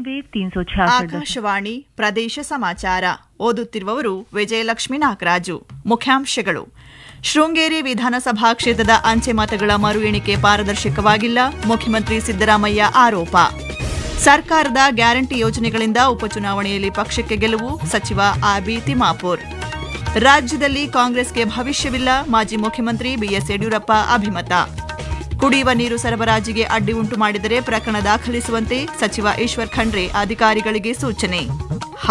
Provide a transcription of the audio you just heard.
wave तीन सौ छियासठ ಆಕಾಶವಾಣಿ ಪ್ರದೇಶ ಸಮಾಚಾರ ಓದುತ್ತಿರುವವರು ವಿಜಯಲಕ್ಷ್ಮಿ ನಾಗರಾಜು ಮುಖ್ಯಾಂಶಗಳು ಶೃಂಗೇರಿ ವಿಧಾನಸಭಾ ಕ್ಷೇತ್ರದ ಅಂಚೆ ಮತಗಳ ಮರು ಎಣಿಕೆ ಪಾರದರ್ಶಕವಾಗಿಲ್ಲ ಮುಖ್ಯಮಂತ್ರಿ ಸಿದ್ದರಾಮಯ್ಯ ಆರೋಪ ಸರ್ಕಾರದ ಗ್ಯಾರಂಟಿ ಯೋಜನೆಗಳಿಂದ ಉಪಚುನಾವಣೆಯಲ್ಲಿ ಪಕ್ಷಕ್ಕೆ ಗೆಲುವು ಸಚಿವ ಆರ್ಬಿ ತಿಮ್ಮಾಪುರ್ ರಾಜ್ಯದಲ್ಲಿ ಕಾಂಗ್ರೆಸ್ಗೆ ಭವಿಷ್ಯವಿಲ್ಲ ಮಾಜಿ ಮುಖ್ಯಮಂತ್ರಿ ಬಿಎಸ್ ಯಡಿಯೂರಪ್ಪ ಅಭಿಮತ ಕುಡಿಯುವ ನೀರು ಸರಬರಾಜಿಗೆ ಅಡ್ಡಿ ಉಂಟು ಮಾಡಿದರೆ ಪ್ರಕರಣ ದಾಖಲಿಸುವಂತೆ ಸಚಿವ ಈಶ್ವರ್ ಖಂಡ್ರೆ ಅಧಿಕಾರಿಗಳಿಗೆ ಸೂಚನೆ